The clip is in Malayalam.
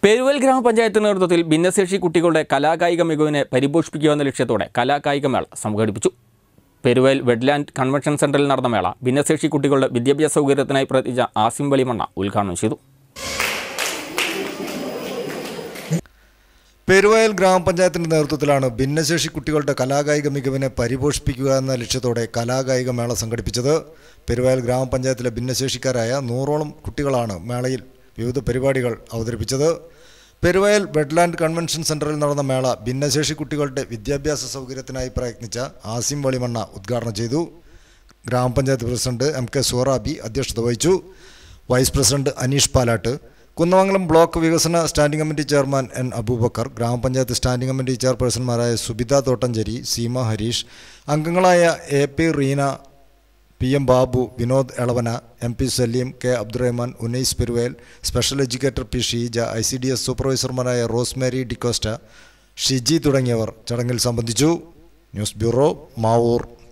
പെരുവൽ ഗ്രാമപഞ്ചായത്ത് നേതൃത്വത്തിൽ ഭിന്നശേഷി കുട്ടികളുടെ കലാകായിക മികവിനെ പരിപോഷിപ്പിക്കുക എന്ന ലക്ഷ്യത്തോടെ കലാകായിക മേള സംഘടിപ്പിച്ചു പെരുവയൽ വെഡ്ലാൻഡ് കൺവെൻഷൻ സെന്ററിൽ നടന്ന മേള ഭിന്നശേഷി കുട്ടികളുടെ വിദ്യാഭ്യാസ സൗകര്യത്തിനായി പ്രവർത്തിച്ച ആസിം വെളിമണ്ണ ഉദ്ഘാടനം ചെയ്തു പെരുവയൽ ഗ്രാമപഞ്ചായത്തിന്റെ നേതൃത്വത്തിലാണ് ഭിന്നശേഷി കുട്ടികളുടെ കലാകായിക മികവിനെ പരിപോഷിപ്പിക്കുക എന്ന ലക്ഷ്യത്തോടെ കലാകായിക മേള സംഘടിപ്പിച്ചത് പെരുവയൽ ഗ്രാമപഞ്ചായത്തിലെ ഭിന്നശേഷിക്കാരായ നൂറോളം കുട്ടികളാണ് മേളയിൽ വിവിധ പരിപാടികൾ അവതരിപ്പിച്ചത് പെരുവയൽ വെഡ്ലാൻഡ് കൺവെൻഷൻ സെന്ററിൽ നടന്ന മേള ഭിന്നശേഷി കുട്ടികളുടെ വിദ്യാഭ്യാസ സൗകര്യത്തിനായി പ്രയത്നിച്ച ആസിം വളിമണ്ണ ഉദ്ഘാടനം ചെയ്തു ഗ്രാമപഞ്ചായത്ത് പ്രസിഡന്റ് എം കെ സോറാബി അധ്യക്ഷത വഹിച്ചു vice president Aneesh Palatt Kunnamangalam block വികസന standing committee chairman N Aboobacker ഗ്രാമപഞ്ചായത്ത് സ്റ്റാൻഡിംഗ് കമ്മിറ്റി ചെയർപേഴ്സൺമാരായ സുബിത തോട്ടഞ്ചേരി സീമ ഹരീഷ് അംഗങ്ങളായ A P Reena P M Babu Vinod Elavana M P Saleem K Abdurahman Unais Peruvel special educator P Sheeja I C D S സൂപ്പർവൈസർമാരായ റോസ്മേരി ഡിക്കോസ്റ്റ ഷിജി തുടങ്ങിയവർ ചടങ്ങിൽ സംബന്ധിച്ചു ന്യൂസ് ബ്യൂറോ മാവൂർ